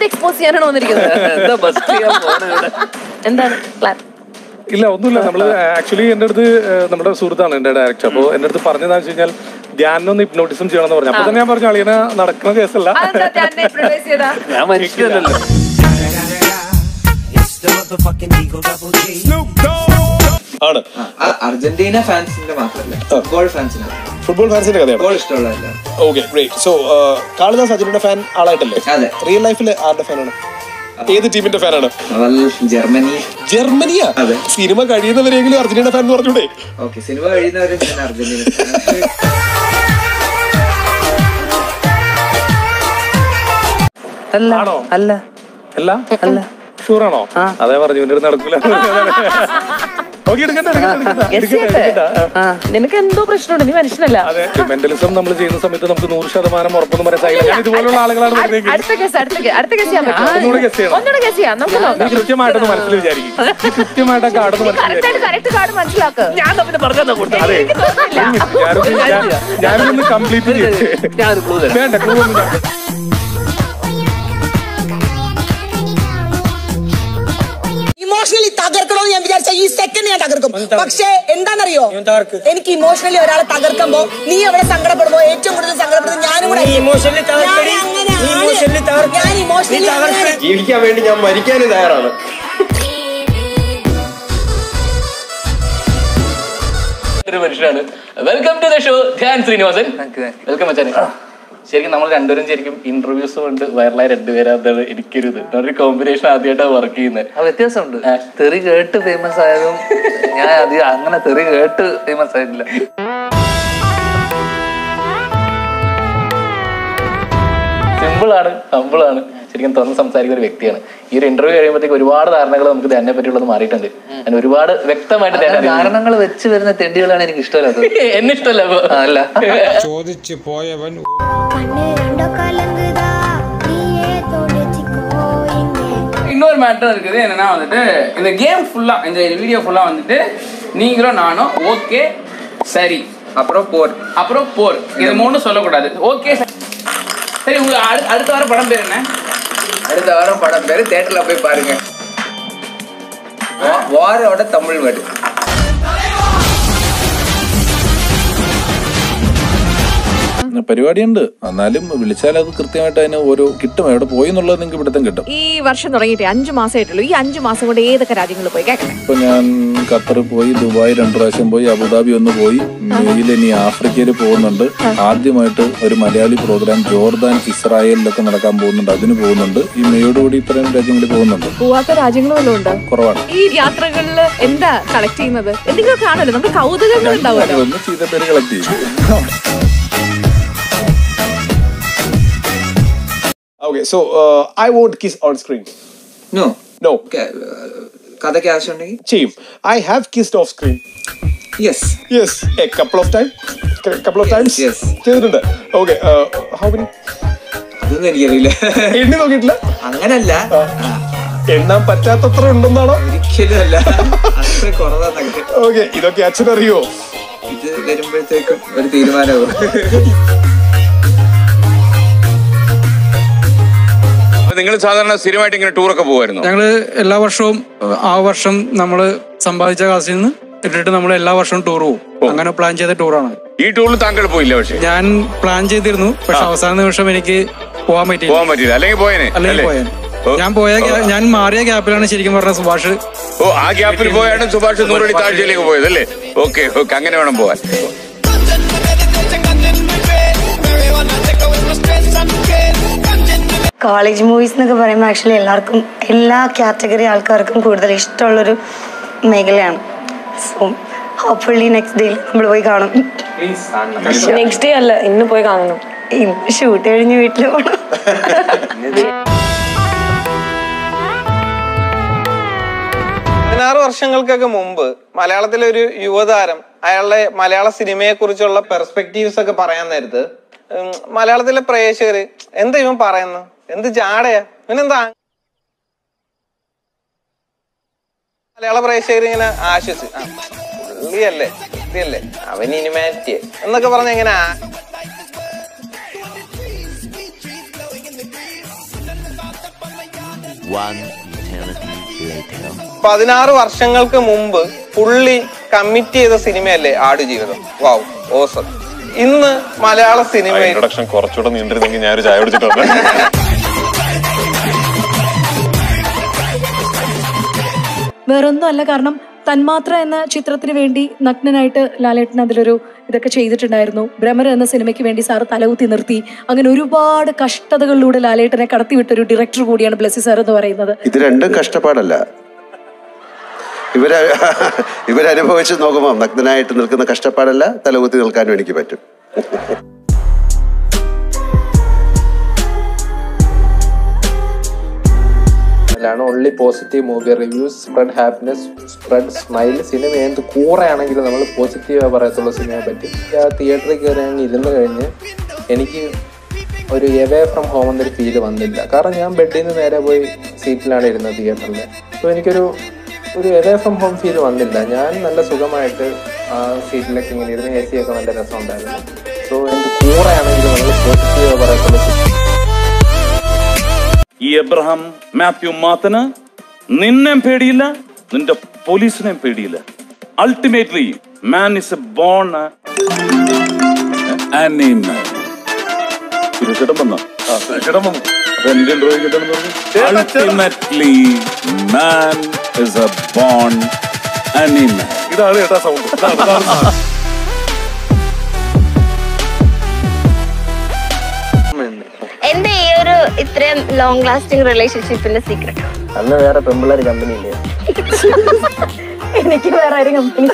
എന്നെ എക്സ്പോസ് ചെയ്യാനാണ് വന്നിരിക്കുന്നത് എന്താ ബസ്റ്റ് ചെയ്യാൻ പോണത് ഇവിടെ എന്താണ് പ്ലാൻ ഇല്ല ഒന്നുമില്ല നമ്മള് ആക്ച്വലി എന്റെ അടുത്ത് ഏഹ്, നമ്മുടെ സുഹൃത്താണ് എന്റെ ഡയറക്ടർ അപ്പൊ എന്റെ അടുത്ത് പറഞ്ഞതാന്ന് വെച്ച് കഴിഞ്ഞാൽ ധ്യാനൊന്ന് ഹിപ്നോട്ടിസം ചെയ്യണമെന്ന് പറഞ്ഞു അപ്പൊ തന്നെ ഞാൻ പറഞ്ഞു അളിയന നടക്കുന്ന കേസല്ല അതെന്താ ധ്യാനെ improvise ചെയ്താ? ഞാൻ മനുഷ്യനല്ലല്ലോ ആണ് അ- അർജന്റീന ഫാൻസിന്റെ മാത്രമല്ല ഫുട്ബോൾ ഫാൻസിനാണ് ഫുട്ബോൾ ഫാൻസിന്റെ കഥയാണ് ഫുട്ബോൾ ഇഷ്ടമുള്ളതല്ല okay great so Kalidas Argentina fan ആളായിട്ടല്ലേ അതെ. റിയൽ ലൈഫിൽ ആരുടെ ഫാനാണ് ഏത് ടീമിന്റെ ഫാനാണ് അവൾ ജർമ്മനി ജർമ്മനിയാ അതെ. സിനിമ കഴിയുന്നവരെങ്കിലും അർജന്റീന ഫാൻ എന്ന് പറഞ്ഞൂടെ ഓക്കെ സിനിമ കഴിയുന്നവരെ ഞാൻ അർജന്റീന fan. അല്ല ആണോ? അല്ല അല്ല അല്ല ഷൂറാണോ അതേ പറഞ്ഞു ഇവന്റെ അടുത്ത് നടക്കൂല ഓക്കെ എടുക്കണ്ട എടുക്കണ്ട, എടുക്കണ്ട, Guess എടുക്കണ്ട, ചെയ്യട്ടെ? എടുക്കണ്ട. ആ. നിനക്ക് എന്തോ പ്രശ്നമുണ്ട് നീ മനുഷ്യനല്ല അതെ മെന്റലിസം നമ്മൾ ചെയ്യുന്ന സമയത്ത് നമുക്ക് നൂറ് ശതമാനം ഉറപ്പൊന്നും പറയാൻ സാധിക്കില്ല ഞാൻ ഇതുപോലുള്ള ആളുകളാണ് അടുത്ത- വരുന്നതെങ്കിൽ അടുത്ത കേസ് അടുത്ത കേസ് അടുത്ത കേസ് ചെയ്യാൻ പറ്റുമോ ഒന്നുകൂടെ guess ചെയ്യണം. ഒന്നുകൂടെ കേസ് ചെയ്യാം നമുക്ക് നീ നോക്കാം കൃത്യമായിട്ടൊന്ന് മനസ്സിൽ വിചാരിക്കും നീ കൃത്യമായിട്ടൊക്കെ ആടെന്ന് മനസ്സിൽ കറക്റ്റ് ആയിട്ട് കറക്റ്റ് കാർഡ് മനസ്സിലാക്ക് ഞാൻ തമ്മിൽ പറഞ്ഞാ കൊടുത്ത അതെ എനിക്ക് തോന്നുന്നില്ല ഞാനൊന്ന് ഞാൻ- ഞാനൊന്ന് കംപ്ലീറ്റ് ചെയ്ത് ഞാനൊരു ക്ലൂ തരാം വേണ്ട ക്ലൂ ഒന്നും വേണ്ട. ഇമോഷണലി തകർക്കണമെന്ന് ഞാൻ വിചാരിച്ച ഈ സെക്കൻഡ് ഞാൻ തകർക്കും പക്ഷേ എന്താണെന്നറിയോ എനിക്ക് ഇമോഷണലി ഒരാളെ തകർക്കുമ്പോ നീ അവിടെ സങ്കടപ്പെടുമ്പോ ഏറ്റവും കൂടുതൽ സങ്കടപ്പെടുന്നത് ഞാനും കൂടെ ആയിരിക്കും. ഞാൻ അങ്ങനെയാണ്. ഞാൻ ഇമോഷണലി ജീവിക്കാൻ വേണ്ടി ഞാൻ മരിക്കാനും തയ്യാറാണ് ഒരു മനുഷ്യനാണ് welcome to the show Dhyan Sreenivasan Thank you, thank you. Welcome അച്ഛനെ ശരിക്കും നമ്മൾ രണ്ടുപേരും ശരിക്കും ഇന്റർവ്യൂസ് കൊണ്ട് വൈറലായ രണ്ടുപേരാതാണ് എനിക്കൊരു ഇത് ഒരു കോമ്പിനേഷൻ ആദ്യമായിട്ടാണ് വർക്ക് ചെയ്യുന്നത് ആ വ്യത്യാസമുണ്ട് തെറി കേട്ട് ഫേമസ് ആയതും ഞാൻ അധികം അങ്ങനെ തെറി കേട്ട് ഫേമസ് ആയിട്ടില്ല സിമ്പിൾ ആണ് ഹമ്പിൾ ആണ് ശരിക്കും തുറന്ന് സംസാരിക്കുന്ന ഒരു വ്യക്തിയാണ് ഈ ഒരു ഇന്റർവ്യൂ കഴിയുമ്പോഴത്തേക്ക് ഒരുപാട് ധാരണകൾ നമുക്ക് തന്നെ പറ്റിയുള്ളത് മാറിയിട്ടുണ്ട് ഞാൻ ഒരുപാട് വ്യക്തമായിട്ട് തന്നെ അറിയുന്നു. കാരണങ്ങൾ വെച്ച് വരുന്ന തെണ്ടികളാണ് എനിക്ക് ഇഷ്ടമല്ലാത്തത് എന്നെ ഇഷ്ടമല്ല അപ്പൊ. ആ, അല്ല ചോദിച്ചു പോയവൻ கண்ணு ரெண்டோ கலங்குதா நீயே தொலைச்சிக்கோ இங்கே இன்னொரு மேட்டர் இருக்குது என்னன்னா வந்துட்டு இந்த கேம் ஃபுல்லா இந்த வீடியோ ஃபுல்லா வந்துட்டு நீங்களும் நானும் ஓகே சரி അപ്പുറം പോർ அப்புறம் போர் இது மூணும் சொல்லக்கூடாது ஓகே சரி உங்க அடு- அடுத்த வாரம் படம் பேர் என்ன അടുത്ത വാരം പടം പേര് തിയേറ്ററിൽ പോയി പാരുங்க വാ- വാരോட തമിഴ് വേർഡ് പരിപാടിയുണ്ട് എന്നാലും വിളിച്ചാൽ അത് കൃത്യമായിട്ട് അതിന് ഓരോ കിട്ടും എവിടെ പോയി എന്നുള്ളത് നിങ്ങൾക്ക് ഇവിടുത്തെ കിട്ടും ഈ വർഷം തുടങ്ങിയിട്ട് അഞ്ചു മാസമായിട്ടുള്ളൂ ഈ അഞ്ചു മാസം കൊണ്ട് ഏതൊക്കെ രാജ്യങ്ങളിൽ പോയി കേൾക്കണേ ഇപ്പൊ ഞാൻ ഖത്തറിൽ പോയി ദുബായ് രണ്ടു പ്രാവശ്യം പോയി അബുദാബി ഒന്ന് പോയി മെയിൽ ഇനി ആഫ്രിക്കയിൽ പോകുന്നുണ്ട് ആദ്യമായിട്ട് ഒരു മലയാളി പ്രോഗ്രാം ജോർദാൻ ഇസ്രായേലിലൊക്കെ നടക്കാൻ പോകുന്നുണ്ട് അതിന് പോകുന്നുണ്ട് ഈ മെയ്യോടുകൂടി ഇത്രയും രാജ്യങ്ങളിൽ പോകുന്നുണ്ട് പോവാത്ത രാജ്യങ്ങളും വല്ലതും ഉണ്ട് കുറവാണ് ഈ യാത്രകളിൽ എന്താ കളക്ട് ചെയ്യുന്നത് എന്തെങ്കിലും കാണല്ലോ നമുക്ക് കൗതുകങ്ങൾ ഉണ്ടാവുമല്ലോ ഒന്ന് ചെയ്ത പേര് കളക്ട് ചെയ്യും okay so I want kiss on screen no no കഥയ്ക്ക് ആവശ്യമുണ്ടെങ്കിൽ ചെയ്യും I have kissed off screen yes yes a couple of time couple of times yes. ചെയ്തിട്ടുണ്ട് ഓക്കെ ഹൗ മെനി അതൊന്നും എനിക്കറിയില്ല എണ്ണി നോക്കിയിട്ടില്ല അങ്ങനല്ല എണ്ണാൻ പറ്റാത്തത്ര ഉണ്ടെന്നാണോ ഒരിക്കലും അല്ല അത്ര കുറവാന്നൊക്കെ ഓക്കെ ഇതൊക്കെ അച്ഛനറിയോ ഇത് വരുമ്പോഴത്തേക്കും ഒരു തീരുമാനമാവും നിങ്ങൾ സാധാരണ സ്ഥിരമായിട്ട് ഇങ്ങനെ ടൂറൊക്കെ പോകുമായിരുന്നു ഞങ്ങള് എല്ലാ വർഷവും ഏഹ്, ആ വർഷം നമ്മൾ സമ്പാദിച്ച കാശിൽ നിന്ന് ഇട്ടിട്ട് നമ്മൾ എല്ലാ വർഷവും ടൂർ പോകും അങ്ങനെ പ്ലാൻ ചെയ്ത ടൂറാണ് ഈ ടൂറിൽ താങ്കൾ പോയില്ല പക്ഷേ ഞാൻ പ്ലാൻ ചെയ്തിരുന്നു പക്ഷെ അവസാന നിമിഷം എനിക്ക് പോകാൻ പറ്റിയില്ല പോകാൻ പറ്റില്ല അല്ലെങ്കിൽ പോയനെ അല്ലെങ്കിൽ അല്ലേ? പോയാൻ ഓ. ഞാൻ പോയ ഗ്യാ- ഞാൻ മാറിയ ഗ്യാപ്പിലാണ് ശരിക്കും പറഞ്ഞ സുഭാഷ് ഓ ആ ഗ്യാപ്പിൽ പോയാണ് സുഭാഷ് നൂറടി താഴ്ചയിലേക്ക് പോയത് അല്ലേ ഓക്കെ ഓക്കെ അങ്ങനെ വേണം പോവാൻ കോളേജ് മൂവീസ് എന്നൊക്കെ പറയുമ്പോൾ ആക്ച്വലി എല്ലാവർക്കും എല്ലാ കാറ്റഗറി ആൾക്കാർക്കും കൂടുതൽ ഇഷ്ടമുള്ളൊരു മേഖലയാണ് സോ ഹോപ്പ്ഫുള്ളി നെക്സ്റ്റ് ഡേയിൽ നമ്മൾ പോയി കാണും നെക്സ്റ്റ് ഡേ അല്ല ഇന്ന് പോയി കാണണം ഇന്ന് ഷൂട്ട് കഴിഞ്ഞ് വീട്ടിൽ പോകണം പതിനാറ് വർഷങ്ങൾക്കൊക്കെ മുമ്പ് മലയാളത്തിലെ ഒരു യുവതാരം അയാളുടെ മലയാള സിനിമയെ കുറിച്ചുള്ള പെർസ്പെക്റ്റീവ്സ് ഒക്കെ പറയാൻ നേരത്ത് ഉം, മലയാളത്തിലെ പ്രേക്ഷകര് എന്താ ഇവൻ പറയുന്നു എന്ത് ജാടയാ ഇവനെന്താ മലയാള പ്രേക്ഷകർ ഇങ്ങനെ ആശ്വസിച്ച് ആ, പുള്ളിയല്ലേ പുള്ളിയല്ലേ അവൻ ഇനിമാറ്റിയെ എന്നൊക്കെ പറഞ്ഞ എങ്ങനെ ആ- One eternity later. പതിനാറ് വർഷങ്ങൾക്ക് മുമ്പ് പുള്ളി കമ്മിറ്റ് ചെയ്ത സിനിമയല്ലേ ആടുജീവിതം വാവ് ഓസം ഇന്ന് മലയാള സിനിമയിൽ ഇൻട്രൊഡക്ഷൻ കുറച്ചുകൂടെ നീണ്ടിരുന്നെങ്കിൽ ഞാൻ ഒരു ചായ കുടിച്ചിട്ട് വന്നേ വേറൊന്നും അല്ല കാരണം തന്മാത്ര എന്ന ചിത്രത്തിന് വേണ്ടി നഗ്നനായിട്ട് ലാലേട്ടൻ അതിലൊരു ഇതൊക്കെ ചെയ്തിട്ടുണ്ടായിരുന്നു ഭ്രമർ എന്ന സിനിമയ്ക്ക് വേണ്ടി സാറ് തലകുത്തി നിർത്തി അങ്ങനെ ഒരുപാട് കഷ്ടതകളിലൂടെ ലാലേട്ടനെ കടത്തിവിട്ടൊരു ഡയറക്ടർ കൂടിയാണ് ബ്ലസ്സി സാർ എന്ന് പറയുന്നത് ഇത് രണ്ടും കഷ്ടപ്പാടല്ല ഇവര് ഇവരനുഭവിച്ച് നോക്കുമ്പോൾ നഗ്നനായിട്ട് നിൽക്കുന്ന കഷ്ടപ്പാടല്ല തലകുത്തി നിൽക്കാനും എനിക്ക് പറ്റും ാണ് only positive movie reviews spread happiness spread smile cinema എന്ത് കൂറയാണെങ്കിലും നമ്മൾ പോസിറ്റീവായി പറയത്തുള്ളൂ സിനിമയെ പറ്റി ആ തിയേറ്ററിൽ കയറി അങ്ങ് ഇരുന്ന് കഴിഞ്ഞ് എനിക്ക് ഒരു എവേ ഫ്രം ഹോം എന്നൊരു ഫീല് വന്നില്ല കാരണം ഞാൻ ബെഡിൽ നിന്ന് നേരെ പോയി സീറ്റിലാണ് ഇരുന്നത് തിയേറ്ററിൽ അപ്പോൾ എനിക്കൊരു ഒരു എവേ ഫ്രം ഹോം ഫീൽ വന്നില്ല ഞാൻ നല്ല സുഖമായിട്ട് ആ സീറ്റിലൊക്കെ ഇങ്ങനെ ഇരുന്ന് എ സി ഒക്കെ നല്ല രസമുണ്ടായിരുന്നു സോ എന്ത് കൂറയാണെങ്കിലും നമ്മൾ പോസിറ്റീവായി പറയത്തുള്ളൂ ഈ എബ്രഹാം മാത്യു മാത്തന് നിന്നെയും പേടിയില്ല നിന്റെ പോലീസിനെയും പേടിയില്ല ultimately man is a born animal ചേട്ടൻ വന്നോ ചേട്ടൻ വന്നു അപ്പൊ എന്റെ ഇന്റർവ്യൂ കിട്ടണം ultimately man is a born animal ഇതാണ് ചേട്ടാ സൗണ്ട് എന്റെ ഈ ഒരു ഇത്രയും ലോങ് ലാസ്റ്റിംഗ് റിലേഷൻഷിപ്പിന്റെ സീക്രട്ട് അന്ന് വേറെ പെമ്പിള്ളേർ കമ്പനി ഇല്ലേ എനിക്ക് വേറെ ആരും കമ്പനി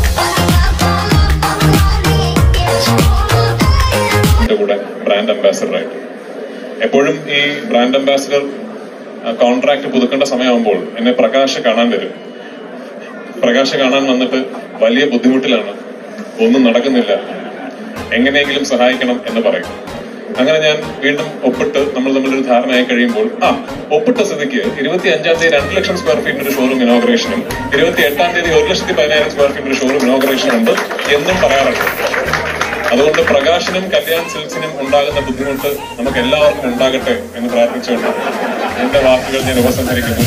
എന്റെ കൂടെ ബ്രാൻഡ് അംബാസഡർ ആയിട്ട് എപ്പോഴും ഈ ബ്രാൻഡ് അംബാസഡർ കോൺട്രാക്ട് പുതുക്കേണ്ട സമയമാകുമ്പോൾ എന്നെ പ്രകാശ് കാണാൻ വരും പ്രകാശ് കാണാൻ വന്നിട്ട് വലിയ ബുദ്ധിമുട്ടിലാണ് ഒന്നും നടക്കുന്നില്ല എങ്ങനെയെങ്കിലും സഹായിക്കണം എന്ന് പറയും അങ്ങനെ ഞാൻ വീണ്ടും ഒപ്പിട്ട് നമ്മൾ തമ്മിലൊരു ധാരണയായി കഴിയുമ്പോൾ ആ ഒപ്പിട്ട സ്ഥിതിക്ക് ഇരുപത്തി അഞ്ചാം തീയതി രണ്ട് ലക്ഷം സ്ക്വയർ ഫീറ്റിന്റെ ഷോറൂം ഇനോഗ്രേഷനും ഇരുപത്തി എട്ടാം തീയതി ഒരു ലക്ഷത്തി പതിനായിരം സ്ക്വയർ ഫീറ്റിന്റെ ഷോറൂം ഇനോഗ്രേഷനും ഉണ്ട് എന്നും പറയാറുണ്ട് അതുകൊണ്ട് പ്രകാശനും കല്യാൺ സിൽക്സിനും ഉണ്ടാകുന്ന ബുദ്ധിമുട്ട് നമുക്ക് എല്ലാവർക്കും ഉണ്ടാകട്ടെ എന്ന് പ്രാർത്ഥിച്ചുകൊണ്ട് എന്റെ വാക്കുകൾ ഞാൻ ഉപസംഹരിക്കുന്നു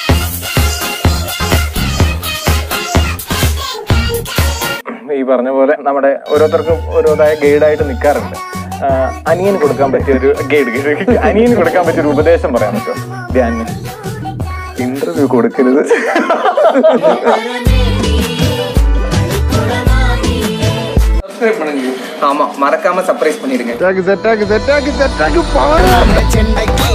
ഈ പറഞ്ഞ പോലെ നമ്മുടെ ഓരോരുത്തർക്കും ഓരോതായ ഗൈഡായിട്ട് നിൽക്കാറുണ്ട് ആഹ് അനിയന് കൊടുക്കാൻ പറ്റിയ ഒരു ഗൈഡ് ഗൈഡ് അനിയന് കൊടുക്കാൻ പറ്റിയ ഒരു ഉപദേശം പറയാൻ പറ്റുമോ ധ്യാന് ഇന്റർവ്യൂ കൊടുക്കരുത് சப்ஸ்கிரைப் பண்ணுங்க ஆமா மறக்காம சர்ப்ரைஸ் பண்ணிடுங்க ചെണ്ടയ്ക്ക്